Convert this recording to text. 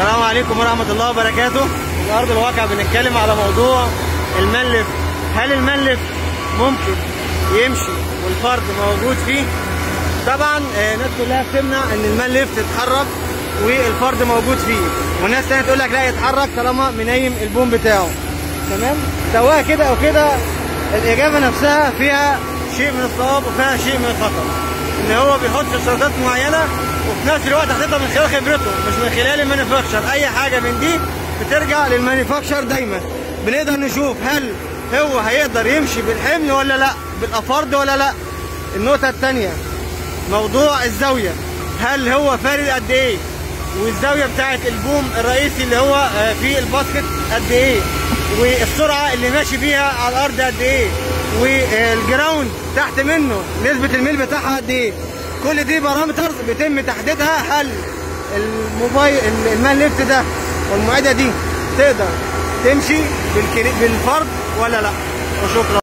السلام عليكم ورحمة الله وبركاته في أرض الواقع بنتكلم على موضوع الملف هل الملف ممكن يمشي والفرد موجود فيه طبعا آه، الناس كلها بتمنع ان الملف تتحرك والفرد موجود فيه والناس تانية تقول لك لا يتحرك طالما منيم البوم بتاعه تمام سواء كده او كده الاجابه نفسها فيها شيء من الصواب وفيها شيء من الخطا ان هو بيحط اشتراطات معينه وفي نفس الوقت حاططها من خلال خبرته مش من خلال المانيفاكتشر اي حاجه من دي بترجع للمانيفاكتشر دايما بنقدر نشوف هل هو هيقدر يمشي بالحمل ولا لا بالافرد ولا لا النقطه الثانيه موضوع الزاويه هل هو فارد قد ايه والزاويه بتاعه البوم الرئيسي اللي هو آه، في الباسكت قد ايه والسرعه اللي ماشي بيها على الارض قد ايه والجراوند تحت منه نسبه الميل بتاعها قد ايه كل دي بارامترز بيتم تحديدها هل الموبايل المان ليفت ده والمعده دي تقدر تمشي بالكري- بالفرد ولا لا وشكرا